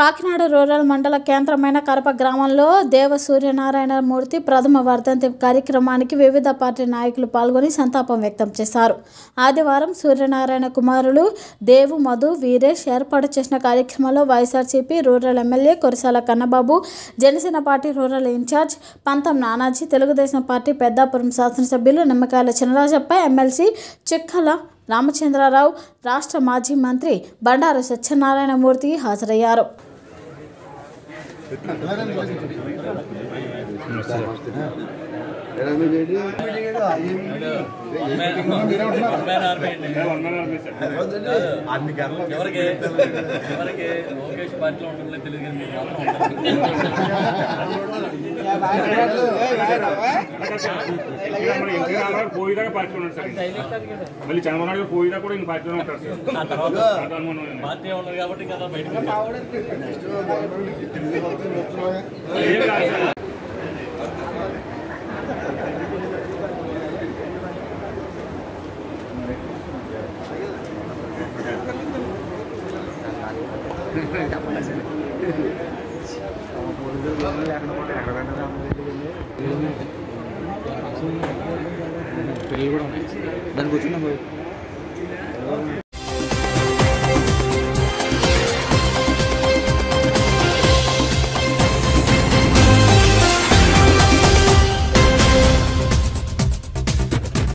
Kakinada rural మండల కేంద్రమైన కరప గ్రామంలో దేవ సూర్యనారాయణ మూర్తి ప్రథమ వర్ధంతి కార్యక్రమానికి వివిధ పార్టీ నాయకులు పాల్గొని సంతాపం వ్యక్తం చేశారు ఆదివారం సూర్యనారాయణ కుమారులు దేవు మధు వీరేష్ ఏర్పాటు చేసిన కార్యక్రమంలో YSRCP rural MLA Kurasala Kannababu Janasena party rural incharge Pantham Nanaji Telugu Desam party Peddapuram శాసనసభ్యులు నిమ్మకాయల చినరాజప్ప ఎమ్మెల్సీ చిక్కల రామచంద్రరావు రాష్ట్ర మాజీ మంత్రి బండారు సత్యనారాయణమూర్తి హాజరయ్యారు ఎవరికి ఎవరికి లోకేష్ పార్టీలో ఉండడం తెలియదు కానీ మీరు మాత్రం ఉంటారు. పోయిదాకా పార్టీలో ఉంటారు సార్ మళ్ళీ చంద్రబాబు నాయుడు పోయిదా కూడా ఇంక పార్టీలో ఉంటారు సార్ ఆ తర్వాత అది అనుమానం లేదు. పార్టీ ఉండదు కాబట్టి కదా బయటకు ఏం కాదు సార్. దానికి వచ్చిందా